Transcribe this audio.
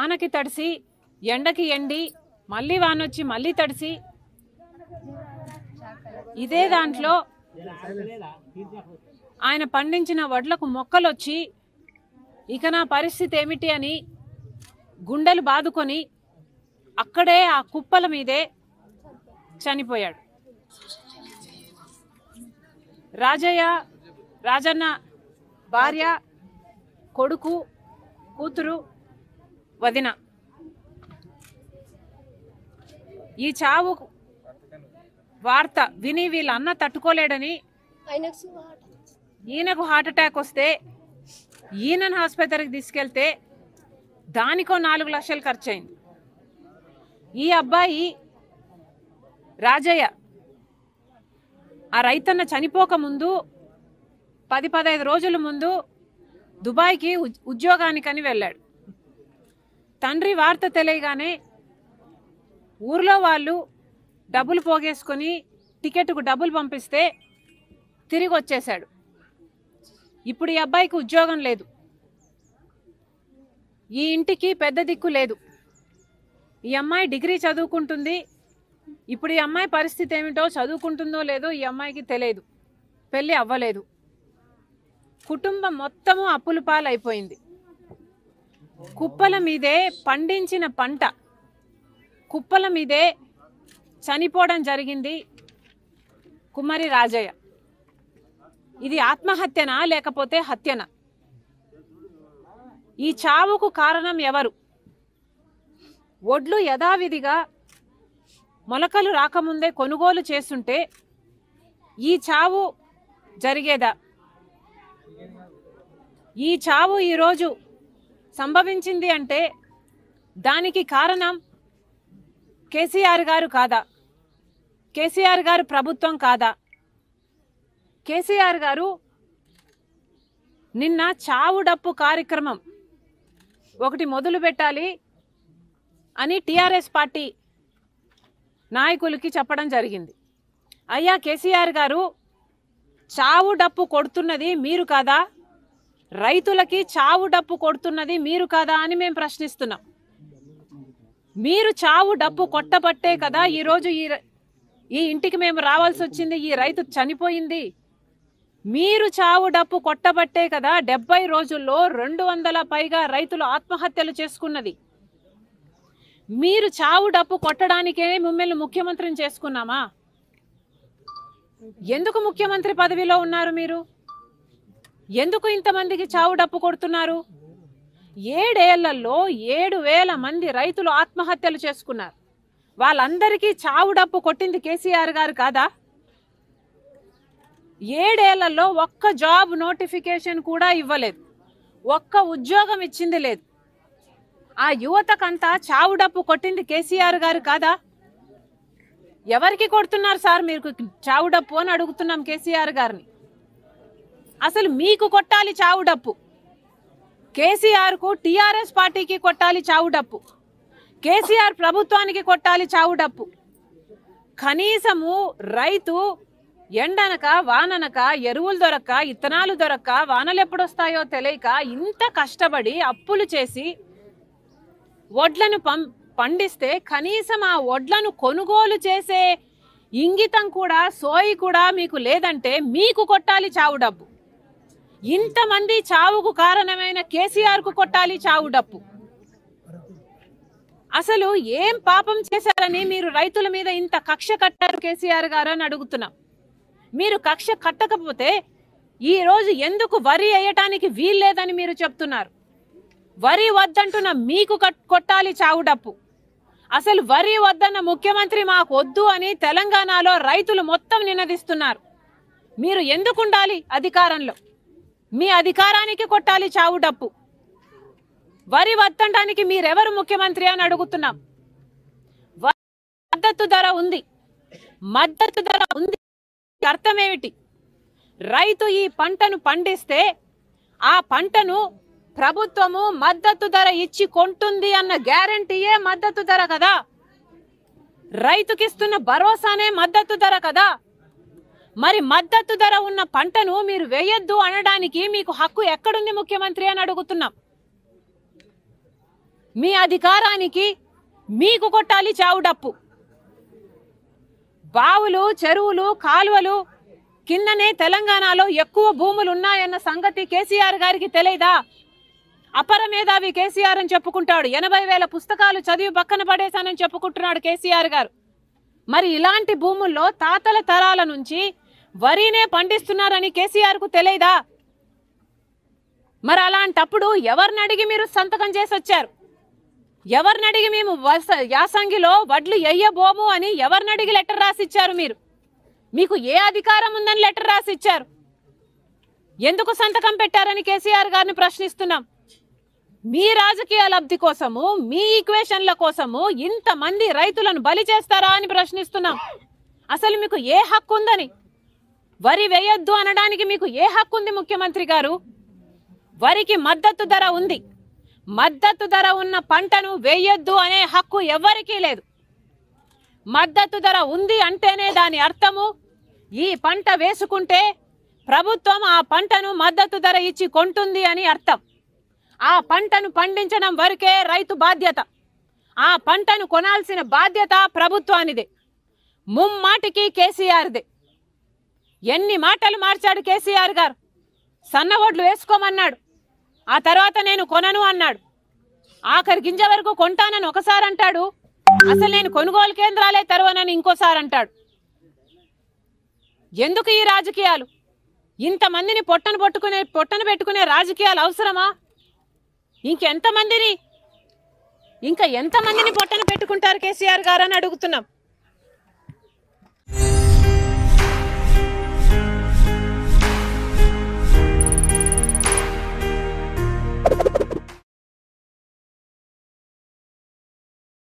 వానకి తడిసి ఎండకి ఎండి మళ్ళీ వానొచ్చి మళ్ళీ తడిసి ఇదే దాంట్లో ఆయన పండించిన వడ్లకు మొక్కలొచ్చి ఇక నా పరిస్థితి ఏమిటి అని గుండెలు బాదుకొని అక్కడే ఆ కుప్పల మీదే చనిపోయాడు రాజయ్య రాజన్న భార్య కొడుకు కూతురు వదిన ఈ చావు వార్త విని వీళ్ళ అన్న తట్టుకోలేడని ఆయనకు సువార్త. ఈయనకు హార్ట్ అటాక్ వస్తే ఈయనను ఆసుపత్రికి తీసుకెళ్తే దానికో నాలుగు లక్షలు ఖర్చు అయింది ఈ అబ్బాయి రాజయ్య ఆ రైతన్న చనిపోక ముందు పది పదహైదు రోజుల ముందు దుబాయ్కి ఉద్- ఉద్యోగానికని వెళ్ళాడు తండ్రి వార్త తెలియగానే ఊర్లో వాళ్ళు డబ్బులు పోగేసుకొని టికెట్కు డబ్బులు పంపిస్తే తిరిగి వచ్చేశాడు ఇప్పుడు ఈ అబ్బాయికి ఉద్యోగం లేదు ఈ ఇంటికి పెద్ద దిక్కు లేదు ఈ అమ్మాయి డిగ్రీ చదువుకుంటుంది ఇప్పుడు ఈ అమ్మాయి పరిస్థితి ఏమిటో చదువుకుంటుందో లేదో ఈ అమ్మాయికి తెలియదు పెళ్ళి అవ్వలేదు కుటుంబం మొత్తము అప్పుల పాలైపోయింది కుప్పల మీదే పండించిన పంట కుప్పల మీదే చనిపోవడం జరిగింది కుమారి రాజయ్య ఇది ఆత్మహత్యనా లేకపోతే హత్యనా ఈ చావుకు కారణం ఎవరు ఒడ్లు యథావిధిగా మొలకలు రాకముందే కొనుగోలు చేస్తుంటే ఈ చావు జరిగేదా ఈ చావు ఈరోజు సంభవించింది అంటే దానికి కారణం కేసీఆర్ గారు కాదా కేసీఆర్ గారు ప్రభుత్వం కాదా కేసీఆర్ గారు నిన్న చావు డప్పు కార్యక్రమం ఒకటి మొదలు పెట్టాలి అని టిఆర్ఎస్ పార్టీ నాయకులకి చెప్పడం జరిగింది అయ్యా కేసీఆర్ గారు చావు డప్పు కొడుతున్నది మీరు కాదా రైతులకి చావు డప్పు కొడుతున్నది మీరు కాదా అని మేము ప్రశ్నిస్తున్నాం మీరు చావు డప్పు కొట్టబట్టే కదా ఈరోజు ఈ ర- ఈ ఇంటికి మేము రావాల్సి వచ్చింది ఈ రైతు చనిపోయింది మీరు చావు డప్పు కొట్టబట్టే కదా డెబ్బై రోజుల్లో రెండు వందల పైగా రైతులు ఆత్మహత్యలు చేసుకున్నది మీరు చావు డప్పు కొట్టడానికే మిమ్మల్ని ముఖ్యమంత్రిని చేసుకున్నామా ఎందుకు ముఖ్యమంత్రి పదవిలో ఉన్నారు మీరు ఎందుకు ఇంతమందికి చావు డప్పు కొడుతున్నారు ఏడేళ్లలో ఏడు వేల మంది రైతులు ఆత్మహత్యలు చేసుకున్నారు వాళ్ళందరికీ చావు డప్పు కొట్టింది కేసీఆర్ గారు కాదా ఏడేళ్లలో ఒక్క జాబ్ నోటిఫికేషన్ కూడా ఇవ్వలేదు ఒక్క ఉద్యోగం ఇచ్చింది లేదు ఆ యువతకంతా చావు డప్పు కొట్టింది కేసీఆర్ గారు కాదా ఎవరికి కొడుతున్నారు సార్ మీరు చావు డప్పు అని అడుగుతున్నాం కేసీఆర్ గారిని అసలు మీకు కొట్టాలి చావు డప్పు కేసీఆర్ కు టిఆర్ఎస్ పార్టీకి కొట్టాలి చావు డప్పు కేసీఆర్ ప్రభుత్వానికి కొట్టాలి చావు డప్పు కనీసము రైతు ఎండనక వాననక ఎరువులు దొరక్క ఇత్తనాలు దొరక్క వానలు ఎప్పుడొస్తాయో తెలియక ఇంత కష్టపడి అప్పులు చేసి వడ్లను పం పండిస్తే కనీసం ఆ వడ్లను కొనుగోలు చేసే ఇంగితం కూడా సోయి కూడా మీకు లేదంటే మీకు కొట్టాలి చావు డబ్బు ఇంతమంది చావుకు కారణమైన కేసీఆర్ కు కొట్టాలి చావు డప్పు అసలు ఏం పాపం చేశారని మీరు రైతుల మీద ఇంత కక్ష కట్టారు కేసీఆర్ గారు అని అడుగుతున్నాం మీరు కక్ష కట్టకపోతే ఈ రోజు ఎందుకు వరి వేయటానికి వీల్లేదని మీరు చెప్తున్నారు వరి వద్దంటున్న మీకు కట్- కొట్టాలి చావు డప్పు అసలు వరి వద్దన్న ముఖ్యమంత్రి మాకు వద్దు అని తెలంగాణలో రైతులు మొత్తం నినదిస్తున్నారు మీరు ఎందుకు ఉండాలి అధికారంలో మీ అధికారానికి కొట్టాలి చావు డప్పు వరి వద్దనడానికి మీరెవరు ముఖ్యమంత్రి అని అడుగుతున్నాం వరి మద్దతు ధర ఉంది మద్దతు ధర ఉంది అర్థం ఏమిటి రైతు ఈ పంటను పండిస్తే ఆ పంటను ప్రభుత్వము మద్దతు ధర ఇచ్చి కొంటుంది అన్న గ్యారంటీయే మద్దతు ధర కదా రైతుకిస్తున్న భరోసానే మద్దతు ధర కదా మరి మద్దతు ధర ఉన్న పంటను మీరు వేయొద్దు అనడానికి మీకు హక్కు ఎక్కడుంది ముఖ్యమంత్రి అని అడుగుతున్నాం మీ అధికారానికి మీకు కొట్టాలి చావు డప్పు బావులు చెరువులు కాలువలు కిందనే తెలంగాణలో ఎక్కువ భూములు ఉన్నాయన్న సంగతి కేసీఆర్ గారికి తెలియదా అపర మేధావి కేసీఆర్ అని చెప్పుకుంటాడు ఎనభై వేల పుస్తకాలు చదివి పక్కన పడేశానని చెప్పుకుంటున్నాడు కేసీఆర్ గారు మరి ఇలాంటి భూముల్లో తాతల తరాల నుంచి వరినే పండిస్తున్నారని కేసీఆర్ కు తెలియదా మరి అలాంటప్పుడు ఎవరిని అడిగి మీరు సంతకం చేసి వచ్చారు ఎవరిని అడిగి మేము వస- యాసంగిలో వడ్లు ఎయ్యబోము అని ఎవరిని అడిగి లెటర్ రాసి ఇచ్చారు మీరు మీకు ఏ అధికారం ఉందని లెటర్ రాసి ఇచ్చారు ఎందుకు సంతకం పెట్టారని కేసీఆర్ గారిని ప్రశ్నిస్తున్నాం మీ రాజకీయ లబ్ధి కోసము మీ ఈక్వేషన్ల కోసము ఇంతమంది రైతులను బలి చేస్తారా అని ప్రశ్నిస్తున్నాం అసలు మీకు ఏ హక్కు ఉందని వరి వేయొద్దు అనడానికి మీకు ఏ హక్కు ఉంది ముఖ్యమంత్రి గారు వరికి మద్దతు ధర ఉంది మద్దతు ధర ఉన్న పంటను వేయొద్దు అనే హక్కు ఎవ్వరికీ లేదు మద్దతు ధర ఉంది అంటేనే దాని అర్థము ఈ పంట వేసుకుంటే ప్రభుత్వం ఆ పంటను మద్దతు ధర ఇచ్చి కొంటుంది అని అర్థం ఆ పంటను పండించడం వరకే రైతు బాధ్యత ఆ పంటను కొనాల్సిన బాధ్యత ప్రభుత్వానిదే ముమ్మాటికి కేసీఆర్దే ఎన్ని మాటలు మార్చాడు కేసీఆర్ గారు సన్న ఒడ్లు వేసుకోమన్నాడు ఆ తర్వాత నేను కొనను అన్నాడు ఆఖరి గింజ వరకు కొంటానని ఒకసారి అంటాడు అసలు నేను కొనుగోలు కేంద్రాలే తెరవనని ఇంకోసారి అంటాడు ఎందుకు ఈ రాజకీయాలు ఇంతమందిని పొట్టను పట్టుకునే పొట్టను పెట్టుకునే రాజకీయాలు అవసరమా ఇంకెంతమందిని ఇంకా ఎంతమందిని పొట్టను పెట్టుకుంటారు కేసీఆర్ గారు అని అడుగుతున్నాం